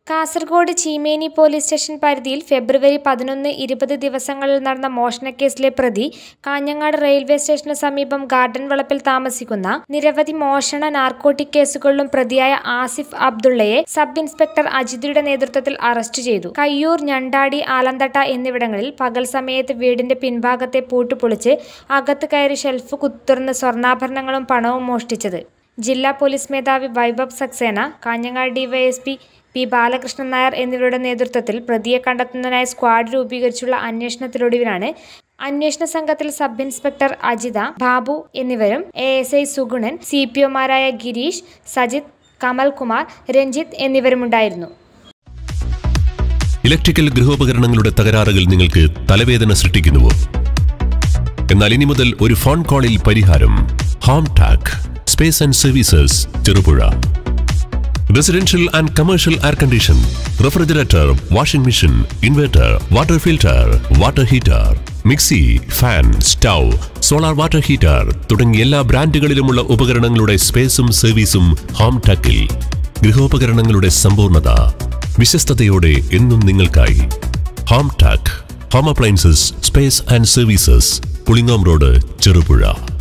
Kasaragod Cheemeni police station പരിധിയിൽ ഫെബ്രുവരി പതിനൊന്ന് ഇരുപത് ദിവസങ്ങളിൽ നടന്ന മോഷണക്കേസിലെ പ്രതി കാഞ്ഞങ്ങാട് റെയിൽവേ സ്റ്റേഷന് സമീപം ഗാർഡൻ വളപ്പിൽ താമസിക്കുന്ന നിരവധി മോഷണ നാർക്കോട്ടിക് കേസുകളിലും പ്രതിയായ ആസിഫ് അബ്ദുള്ളയെ സബ് ഇൻസ്പെക്ടർ അജിതയുടെ നേതൃത്വത്തിൽ അറസ്റ്റ് ചെയ്തു കയ്യൂർ ഞണ്ടാടി ആലന്തട്ട എന്നിവിടങ്ങളിൽ പകൽ സമയത്ത് വീടിന്റെ പിൻഭാഗത്തെ പൂട്ടുപൊളിച്ച് അകത്ത് കയറി ഷെൽഫ് കുത്തുറന്ന് സ്വർണ്ണാഭരണങ്ങളും പണവും മോഷ്ടിച്ചത് ജില്ലാ പോലീസ് മേധാവി വൈഭവ് സക്സേന കാഞ്ഞങ്ങാട് ഡിവൈഎസ്പി പി ബാലകൃഷ്ണൻ നായർ എന്നിവരുടെ നേതൃത്വത്തിൽ പ്രതിയെ കണ്ടെത്തുന്നതിനായി സ്ക്വാഡ് രൂപീകരിച്ചുള്ള അന്വേഷണത്തിലൊടുവിലാണ് അന്വേഷണ സംഘത്തിൽ സബ് ഇൻസ്പെക്ടർ അജിത ബാബു എന്നിവരും A S I Sugunan C P ഒമാരായ ഗിരീഷ് സജിത് കമൽകുമാർ രഞ്ജിത്ത് എന്നിവരുമുണ്ടായിരുന്നു ഇലക്ട്രിക്കൽ ഗൃഹോപകരണങ്ങളുടെ തകരാറുകൾ നിങ്ങൾക്ക് തലവേദന സൃഷ്ടിക്കുന്നുവോ എന്നാൽ ഇനി മുതൽ ഒരു ഫോൺ കോളിൽ പരിഹാരം home tech space and services Cherupuzha residential and commercial air condition refrigerator washing machine inverter water filter water heater mixie fan stove solar water heater തുടങ്ങിയ എല്ലാ ബ്രാൻഡുകളിലുമുള്ള ഉപകരണങ്ങളുടെ സ്പേസും സർവീസും ഹോം ടാക്കിൽ ഗൃഹോപകരണങ്ങളുടെ സമ്പൂർണ്ണത വിശ്വസ്തയോടെ എന്നും നിങ്ങൾക്കായി home tech home appliances space and services Pulingome road Cherupuzha